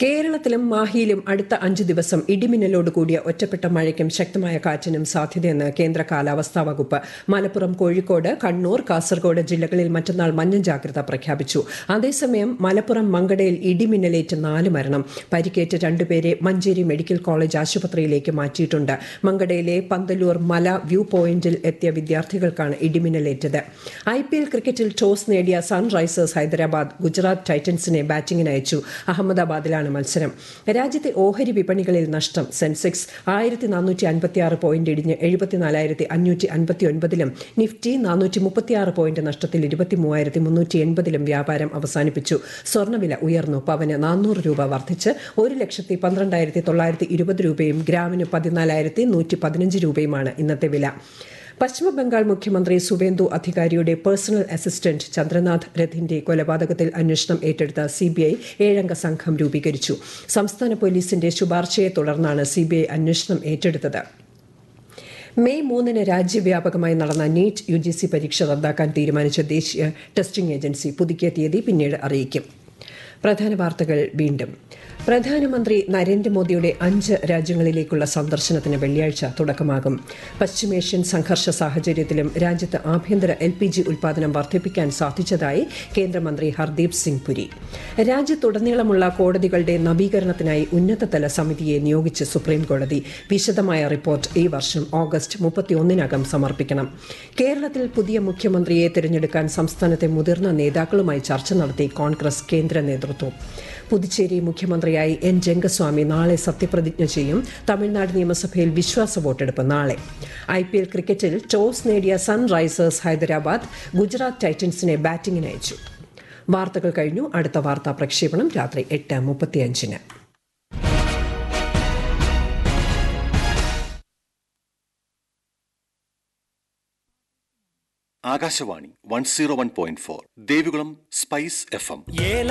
കേരളത്തിലും മാഹിയിലും അടുത്ത അഞ്ചു ദിവസം ഇടിമിന്നലോട് കൂടിയ ഒറ്റപ്പെട്ട മഴയ്ക്കും ശക്തമായ കാറ്റിനും സാധ്യതയെന്ന് കേന്ദ്ര കാലാവസ്ഥാ വകുപ്പ് മലപ്പുറം കോഴിക്കോട് കണ്ണൂർ കാസർഗോഡ് ജില്ലകളിൽ മറ്റന്നാൾ മഞ്ഞ ജാഗ്രത പ്രഖ്യാപിച്ചു അതേസമയം മലപ്പുറം മങ്കടയിൽ ഇടിമിന്നലേറ്റ് നാല് മരണം പരിക്കേറ്റ് രണ്ടുപേരെ മഞ്ചേരി മെഡിക്കൽ കോളേജ് ആശുപത്രിയിലേക്ക് മാറ്റിയിട്ടുണ്ട് മങ്കടയിലെ പന്തലൂർ മല വ്യൂ പോയിന്റിൽ എത്തിയ വിദ്യാർത്ഥികൾക്കാണ് ഇടിമിന്നലേറ്റത് ഐ പി എൽ ക്രിക്കറ്റിൽ ടോസ് നേടിയ സൺറൈസേഴ്സ് ഹൈദരാബാദ് ഗുജറാത്ത് ടൈറ്റൻസിനെ ബാറ്റിംഗിന് അയച്ചു അഹമ്മദാബാദിലാണ് മത്സരം രാജ്യത്തെ ഓഹരി വിപണികളിൽ നഷ്ടം സെൻസെക്സ് ആയിരത്തി നാനൂറ്റി അൻപത്തിയാറ് പോയിന്റ് ഇടിഞ്ഞ് എഴുപത്തിനാലായിരത്തി അഞ്ഞൂറ്റി അൻപത്തി ഒൻപതിലും നിഫ്റ്റി നാനൂറ്റി മുപ്പത്തിയാറ് പോയിന്റ് നഷ്ടത്തിൽ ഇരുപത്തി മൂവായിരത്തി മുന്നൂറ്റി എൺപതിലും വ്യാപാരം അവസാനിപ്പിച്ചു സ്വർണ്ണവില ഉയർന്നു പവന് നാനൂറ് രൂപ വർദ്ധിച്ച് ഒരു ലക്ഷത്തി പന്ത്രണ്ടായിരത്തി തൊള്ളായിരത്തി ഇരുപത് രൂപയും ഗ്രാമിന് പതിനാലായിരത്തി നൂറ്റി പതിനഞ്ച് രൂപയുമാണ് ഇന്നത്തെ വില പശ്ചിമ ബംഗാൾ മുഖ്യമന്ത്രി സുവേന്ദു അധികാരിയുടെ പേഴ്സണൽ അസിസ്റ്റന്റ് ചന്ദ്രനാഥ് രഥിന്റെ കൊലപാതകത്തിൽ അന്വേഷണം ഏറ്റെടുത്ത സിബിഐ ഏഴംഗ സംഘം രൂപീകരിച്ചു സംസ്ഥാന പോലീസിന്റെ ശുപാർശയെ തുടർന്നാണ് സിബിഐ അന്വേഷണം ഏറ്റെടുത്തത് മെയ് മൂന്നിന് രാജ്യവ്യാപകമായി നടന്ന നീറ്റ് യു ജി സി പരീക്ഷ റദ്ദാക്കാൻ തീരുമാനിച്ച ദേശീയ ടെസ്റ്റിംഗ് ഏജൻസി പുതുക്കിയ തീയതി പിന്നീട് അറിയിക്കും പ്രധാന വാർത്തകൾ വീണ്ടും പ്രധാനമന്ത്രി നരേന്ദ്രമോദിയുടെ അഞ്ച് രാജ്യങ്ങളിലേക്കുള്ള സന്ദർശനത്തിന് വെള്ളിയാഴ്ച തുടക്കമാകും പശ്ചിമേഷ്യൻ സംഘർഷ സാഹചര്യത്തിലും രാജ്യത്ത് ആഭ്യന്തര എൽ പി ജി ഉൽപാദനം വർദ്ധിപ്പിക്കാൻ സാധിച്ചതായി കേന്ദ്രമന്ത്രി ഹർദീപ് സിംഗ് പുരി രാജ്യത്തുടനീളമുള്ള കോടതികളുടെ നവീകരണത്തിനായി ഉന്നതതല സമിതിയെ നിയോഗിച്ച് സുപ്രീംകോടതി വിശദമായ റിപ്പോർട്ട് ഈ വർഷം ഓഗസ്റ്റ് മുപ്പത്തിയൊന്നിനകം സമർപ്പിക്കണം കേരളത്തിൽ പുതിയ മുഖ്യമന്ത്രിയെ തിരഞ്ഞെടുക്കാൻ സംസ്ഥാനത്തെ മുതിർന്ന നേതാക്കളുമായി ചർച്ച നടത്തി കോൺഗ്രസ് കേന്ദ്ര നേതൃത്വം പുതുച്ചേരി മുഖ്യമന്ത്രിയായി എൻ രംഗസ്വാമി നാളെ സത്യപ്രതിജ്ഞ ചെയ്യും തമിഴ്നാട് നിയമസഭയിൽ വിശ്വാസ വോട്ടെടുപ്പ് നാളെ ഐ പി എൽ ക്രിക്കറ്റിൽ ടോസ് നേടിയ സൺറൈസേഴ്സ് ഹൈദരാബാദ് ഗുജറാത്ത് ടൈറ്റൻസിനെ ബാറ്റിംഗിന് അയച്ചു വാർത്തകൾ കഴിഞ്ഞു അടുത്ത വാർത്താ പ്രക്ഷേപണം രാത്രി എട്ട് മുപ്പത്തിയഞ്ചിന് Akashvani one zero one point four Devikulam spice F M ഏല